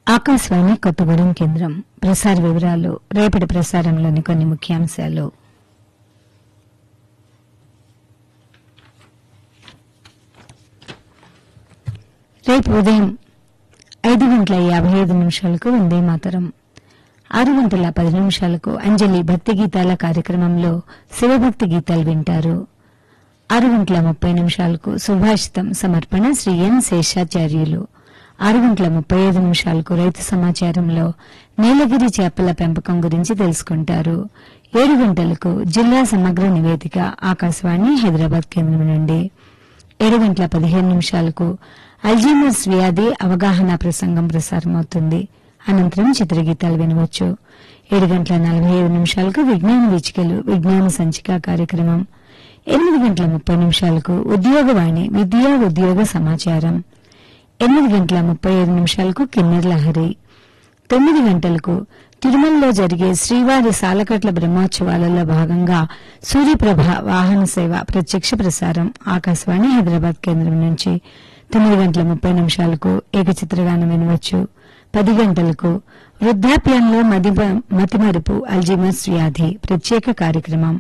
ఆకాశవాణి కొత్తగూడెం కేంద్రం ప్రసార వివరాలు రేపటి ప్రసారంలోని కొన్ని ముఖ్యాంశాలు రేపు ఉదయం ఐదు గంటల యాభై ఐదు నిమిషాలకు వందే మాతరం ఆరు గంటల పది నిమిషాలకు అంజలి భక్తి గీతాల కార్యక్రమంలో శివభక్తి గీతాలు వింటారు ఆరు గంటల ముప్పై నిమిషాలకు సుభాషితం సమర్పణ శ్రీ ఎన్ శేషాచార్యులు ఆరు గంటల ముప్పై ఐదు నిమిషాలకు రైతు సమాచారంలో నీలగిరి చేపల పెంపకం గురించి తెలుసుకుంటారు ఏడు గంటలకు జిల్లా సమగ్ర నివేదిక ఆకాశవాణి హైదరాబాద్ కేంద్రం నుండి ఏడు గంటల పదిహేను నిమిషాలకు అల్జీమర్స్ వ్యాధి అవగాహన ప్రసంగం ప్రసారమవుతుంది అనంతరం చిత్రగీతాలు వినవచ్చు ఏడు గంటల నలభై ఐదు నిమిషాలకు విజ్ఞాన వీచికలు విజ్ఞాన సంచిక కార్యక్రమం ఎనిమిది గంటల ముప్పై నిమిషాలకు ఉద్యోగవాణి విద్యా ఉద్యోగ సమాచారం ఎనిమిది గంటల ముప్పై ఐదు నిమిషాలకు కిన్నెర్ లహరి తొమ్మిది గంటలకు తిరుమలలో జరిగే శ్రీవారి సాలకట్ల బ్రహ్మోత్సవాలలో భాగంగా సూర్యప్రభ వాహన సేవ ప్రత్యక్ష ప్రసారం ఆకాశవాణి హైదరాబాద్ కేంద్రం నుంచి తొమ్మిది గంటల ముప్పై నిమిషాలకు ఏకచిత్రగానం వినవచ్చు పది గంటలకు వృద్ధాప్యంలో మదిమ- మతిమరుపు అల్జీమర్స్ వ్యాధి ప్రత్యేక కార్యక్రమం